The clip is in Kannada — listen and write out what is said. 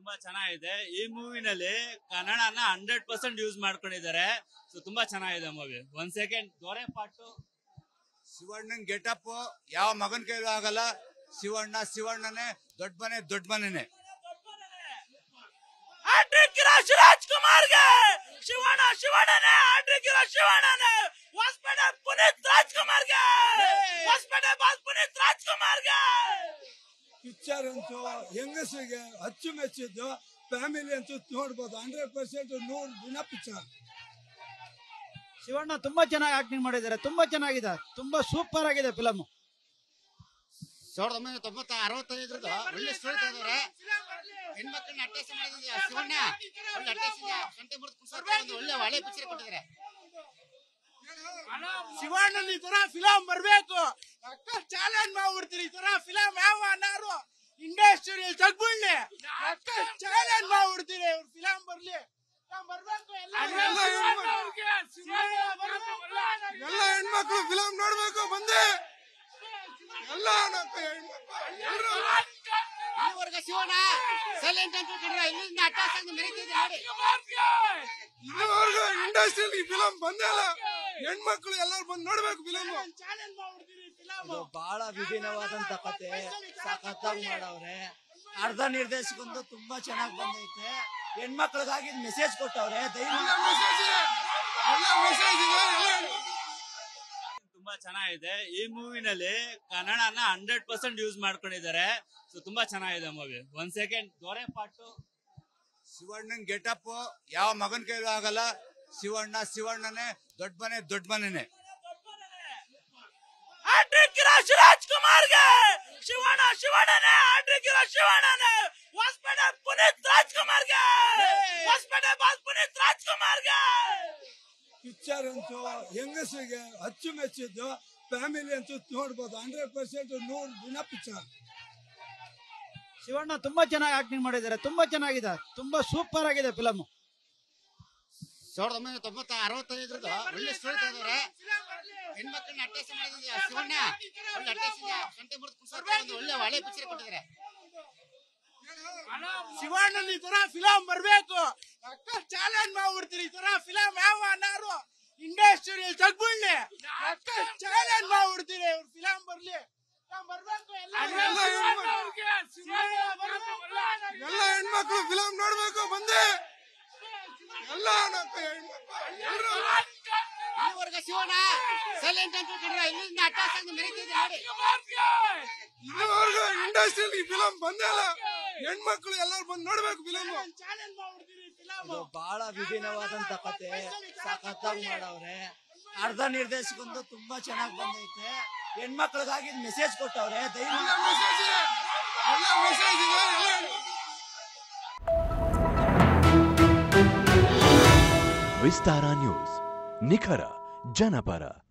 ತುಂಬಾ ಚೆನ್ನಾಗಿದೆ ಈ ಮೂವಿನಲ್ಲಿ ಕನ್ನಡನ ಹಂಡ್ರೆಡ್ ಪರ್ಸೆಂಟ್ ಯೂಸ್ ಮಾಡ್ಕೊಂಡಿದ್ದಾರೆ ಸೊ ತುಂಬಾ ಚೆನ್ನಾಗಿದೆ ಮೂವಿ ಒಂದ್ ಸೆಕೆಂಡ್ ದೊರೆ ಪಾಟು ಶಿವಣ್ಣನ್ ಗೆಟಪ್ ಯಾವ ಮಗನ್ ಕೈಲೂ ಆಗಲ್ಲ ಶಿವಣ್ಣ ಶಿವಣ್ಣನೇ ದೊಡ್ಡ ಮನೆ ದೊಡ್ಡ ಮನೆನೆ ಶಿವರಾಜ್ ಕುಮಾರ್ಗೆ ಶಿವಣ್ಣ ಶಿವಣ್ಣನೇ ಆಡ್ರಿಗಿರೋ ಶಿವಣ್ಣನೇ ಹೊಸಪೇಟೆ ಪುನೀತ್ ರಾಜ್ಕುಮಾರ್ಗೆ ಹೊಸಪೇಟೆ ಬಾಸ್ ಪುನೀತ್ ರಾಜ್ಕುಮಾರ್ಗೆ ಪಿಕ್ಚರ್ ಅಂತೂ ಹೆಂಗಸರಿಗೆ ಅಚ್ಚುಮೆಚ್ಚಿದ್ದು ಫ್ಯಾಮಿಲಿ ಅಂತೂ ನೋಡ್ಬೋದು ಹಂಡ್ರೆಡ್ ಪರ್ಸೆಂಟ್ ನೂರು ದಿನ ಪಿಕ್ಚರ್ ಶಿವಣ್ಣ ತುಂಬಾ ಚೆನ್ನಾಗಿ ಆಕ್ಟಿಂಗ್ ಮಾಡಿದ್ದಾರೆ ತುಂಬಾ ಚೆನ್ನಾಗಿದೆ ತುಂಬಾ ಸೂಪರ್ ಆಗಿದೆ ಫಿಲಮ್ ಸಾವಿರದ ಒಂಬೈನೂರ ತೊಂಬತ್ತ ಅರವತ್ತೈದರದ್ದು ಒಳ್ಳೆ ಸ್ಟೋರಿ ತೆಗೆದವ್ರೆ ಹೆಣ್ಮಕ್ಳನ್ನ ಅಟ್ಯಾಚ್ ಮಾಡಿದ್ರೆ ಶಿವಣ್ಣ ಒಳ್ಳೆ ಅಟ್ಯಾಚ್ ಸಂತೆ ಮುರಿದು ಕುಸೋಕೆ ಒಂದು ಒಳ್ಳೆ ಹಳೆ ಪಿಕ್ಚರ್ ಕೊಟ್ಟಿದ್ದಾರೆ ಶಿವಣ್ಣನ ಈ ತರ ಫಿಲಂ ಬರ್ಬೇಕು ಅಕ್ಕ ಚಾಲೆಂಜ್ ಮಾಡ್ಬಿಡ್ತೀರಿ ಈ ತರ ಫಿಲಂ ಯಾವ ಅನ್ನಾರು ಇಂಡಸ್ಟ್ರಿಯಲ್ ತಗ್ಬಿಡ್ಲಿ ಅಕ್ಕ ಚಾಲೆಂಜ್ ಮಾಡ್ಬಿಡ್ತೀರಿ ಇವ್ರ ಫಿಲಂ ಬರ್ಲಿ ನಾವ್ ಬರ್ಬೇಕು ಎಲ್ಲ ಎಲ್ಲ ಹೆಣ್ಮಕ್ಳು ಫಿಲಮ್ ನೋಡ್ಬೇಕು ಬಂದೆ ಎಲ್ಲ ಇಲ್ಲಿವರೆಗೆ ಶಿವಣ್ಣ ಸೈಲೆಂಟ್ ಅಂತ ಕಂಡ್ರೆ ಇಲ್ಲಿಂದ ಅಟ್ಯಾಚ್ ಆಗಿ ಮೆರೀತಿದೆ ನೋಡಿ ಇನ್ನೂವರೆಗೂ ಇಂಡಸ್ಟ್ರಿಯಲ್ಲಿ ಈ ಫಿಲಮ್ ಬಂದೇ ಇಲ್ಲ ಹೆಣ್ಮಕ್ಳು ಎಲ್ಲರೂ ಬಂದು ನೋಡ್ಬೇಕು ಫಿಲಮ್ ಚಾಲೆಂಜ್ ಮಾಡ್ಬಿಡ್ತೀರಿ ಫಿಲಂ ಇದು ಬಹಳ ವಿಭಿನ್ನವಾದಂತ ಕತೆ ಸಖತ್ತಾಗಿ ಮಾಡವ್ರೆ ಅರ್ಧ ನಿರ್ದೇಶಕಂದು ತುಂಬಾ ಚೆನ್ನಾಗಿ ಬಂದೈತೆ ಹೆಣ್ಮಕ್ಳಿಗಾಗಿ ಮೆಸೇಜ್ ಕೊಟ್ಟವ್ರೆ ದಯವಿಟ್ಟು ತುಂಬಾ ಚೆನ್ನಾಗಿದೆ ಈ ಮೂವಿನಲ್ಲಿ ಕನ್ನಡನ ಹಂಡ್ರೆಡ್ ಪರ್ಸೆಂಟ್ ಯೂಸ್ ಮಾಡ್ಕೊಂಡಿದ್ದಾರೆ ಸೊ ತುಂಬಾ ಚೆನ್ನಾಗಿದೆ ಮೂವಿ ಒಂದ್ ಸೆಕೆಂಡ್ ದೊರೆ ಪಾಟು ಶಿವಣ್ಣನ್ ಗೆಟಪ್ ಯಾವ ಮಗನ್ ಕೈಲೂ ಆಗಲ್ಲ ಶಿವಣ್ಣ ಶಿವಣ್ಣನೇ ದೊಡ್ಡ ಮನೆ ದೊಡ್ಡ ಮನೆನೆ ಆಡ್ರಿಗಿರೋ ಶಿವರಾಜ್ ಕುಮಾರ್ಗೆ ಶಿವಣ್ಣ ಶಿವಣ್ಣನೇ ಆಡ್ರಿಗಿರೋ ಶಿವಣ್ಣನೇ ಹೊಸಪೇಟೆ ಪುನೀತ್ ರಾಜ್ಕುಮಾರ್ಗೆ ಹೊಸಪೇಟೆ ಬಾಸ್ ಪುನೀತ್ ರಾಜ್ಕುಮಾರ್ಗೆ ಪಿಕ್ಚರ್ ಅಂತೂ ಹೆಂಗಸರಿಗೆ ಅಚ್ಚುಮೆಚ್ಚಿದ್ದು ಫ್ಯಾಮಿಲಿ ಅಂತೂ ನೋಡ್ಬೋದು ಹಂಡ್ರೆಡ್ ಪರ್ಸೆಂಟ್ ನೂರು ದಿನ ಪಿಕ್ಚರ್ ಶಿವಣ್ಣ ತುಂಬಾ ಚೆನ್ನಾಗಿ ಆಕ್ಟಿಂಗ್ ಮಾಡಿದ್ದಾರೆ ತುಂಬಾ ಚೆನ್ನಾಗಿದೆ ತುಂಬಾ ಸೂಪರ್ ಆಗಿದೆ ಫಿಲಮ್ ಸಾವಿರದ ಒಂಬೈನೂರ ತೊಂಬತ್ತ ಅರವತ್ತೈದರದ್ದು ಒಳ್ಳೆ ಸ್ಟೋರಿ ತೆಗೆದವ್ರೆ ಹೆಣ್ಮಕ್ಳನ್ನ ಅಟ್ಯಾಚ್ ಮಾಡಿದ್ರೆ ಶಿವಣ್ಣ ಒಳ್ಳೆ ಅಟ್ಯಾಚ್ ಸಂತೆ ಮುರಿದು ಕುಸೋಕೆ ಒಂದು ಒಳ್ಳೆ ಹಳೆ ಪಿಕ್ಚರ್ ಕೊಟ್ಟಿದ್ದಾರೆ ಶಿವಣ್ಣನ ಈ ತರ ಫಿಲಂ ಬರ್ಬೇಕು ಅಕ್ಕ ಚಾಲೆಂಜ್ ಮಾಡ್ಬಿಡ್ತೀರಿ ಈ ತರ ಫಿಲಂ ಯಾವ ಅನ್ನಾರು ಇಂಡಸ್ಟ್ರಿಯಲ್ ತಗ್ಬಿಡ್ಲಿ ಅಕ್ಕ ಚಾಲೆಂಜ್ ಮಾಡ್ಬಿಡ್ತೀರಿ ಇವ್ರ ಫಿಲಂ ಬರ್ಲಿ ನಾವ್ ಬರ್ಬೇಕು ಎಲ್ಲ ಎಲ್ಲ ಹೆಣ್ಮಕ್ಳು ಫಿಲಮ್ ನೋಡ್ಬೇಕು ಬಂದೆ ಎಲ್ಲ ಇಲ್ಲಿವರೆಗೆ ಶಿವಣ್ಣ ಸೈಲೆಂಟ್ ಅಂತ ಕಂಡ್ರೆ ಇಲ್ಲಿಂದ ಅಟ್ಯಾಚ್ ಆಗಿ ಮೆರೀತಿದೆ ನೋಡಿ ಇನ್ನೂವರೆಗೂ ಇಂಡಸ್ಟ್ರಿಯಲ್ಲಿ ಈ ಫಿಲಮ್ ಬಂದೇ ಇಲ್ಲ ಹೆಣ್ಮಕ್ಳು ಎಲ್ಲರೂ ಬಂದು ನೋಡ್ಬೇಕು ಫಿಲಮ್ ಚಾಲೆಂಜ್ ಮಾಡ್ಬಿಡ್ತೀರಿ ಫಿಲಂ ಇದು ಬಹಳ ವಿಭಿನ್ನವಾದಂತ ಕತೆ ಸಖತ್ತಾಗಿ ಮಾಡವ್ರೆ ಅರ್ಧ ನಿರ್ದೇಶಕಂದು ತುಂಬಾ ಚೆನ್ನಾಗಿ ಬಂದೈತೆ ಹೆಣ್ಮಕ್ಳಿಗಾಗಿ ಮೆಸೇಜ್ ಕೊಟ್ಟವ್ರೆ ದಯವಿಟ್ಟು ಎಲ್ಲ ಮೆಸೇಜ್ ಇದೆ ಎಲ್ಲ ವಿಸ್ತಾರ ನ್ಯೂಸ್ ನಿಖರ ಜನಪರ